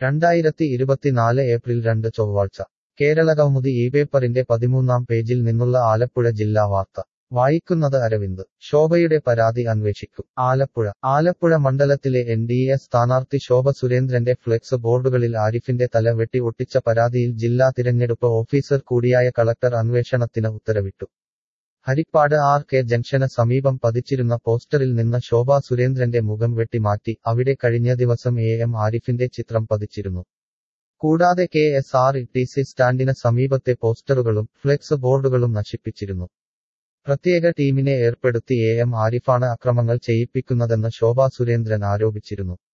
രണ്ടായിരത്തി ഇരുപത്തിനാല് ഏപ്രിൽ രണ്ട് ചൊവ്വാഴ്ച കേരളകൗമുദി ഈ പേപ്പറിന്റെ പതിമൂന്നാം പേജിൽ നിന്നുള്ള ആലപ്പുഴ ജില്ലാ വാർത്ത വായിക്കുന്നത് അരവിന്ദ് ശോഭയുടെ പരാതി അന്വേഷിക്കും ആലപ്പുഴ ആലപ്പുഴ മണ്ഡലത്തിലെ എൻ ഡി എ സ്ഥാനാർത്ഥി ശോഭ സുരേന്ദ്രന്റെ ഫ്ലെക്സ് ബോർഡുകളിൽ ആരിഫിന്റെ തല വെട്ടി ഒട്ടിച്ച പരാതിയിൽ ജില്ലാ തിരഞ്ഞെടുപ്പ് ഓഫീസർ കൂടിയായ കളക്ടർ അന്വേഷണത്തിന് ഉത്തരവിട്ടു ഹരിപ്പാട് ആർ കെ ജംഗ്ഷന് സമീപം പതിച്ചിരുന്ന പോസ്റ്ററിൽ നിന്ന് ശോഭാ സുരേന്ദ്രന്റെ മുഖം വെട്ടിമാറ്റി അവിടെ കഴിഞ്ഞ ദിവസം എ എം ആരിഫിന്റെ ചിത്രം പതിച്ചിരുന്നു കൂടാതെ K S R T C സ്റ്റാൻഡിന് സമീപത്തെ പോസ്റ്ററുകളും ഫ്ലെക്സ് ബോർഡുകളും നശിപ്പിച്ചിരുന്നു പ്രത്യേക ടീമിനെ ഏർപ്പെടുത്തി എ എം ആരിഫാണ് അക്രമങ്ങൾ ചെയ്യിപ്പിക്കുന്നതെന്ന് ശോഭാ സുരേന്ദ്രൻ ആരോപിച്ചിരുന്നു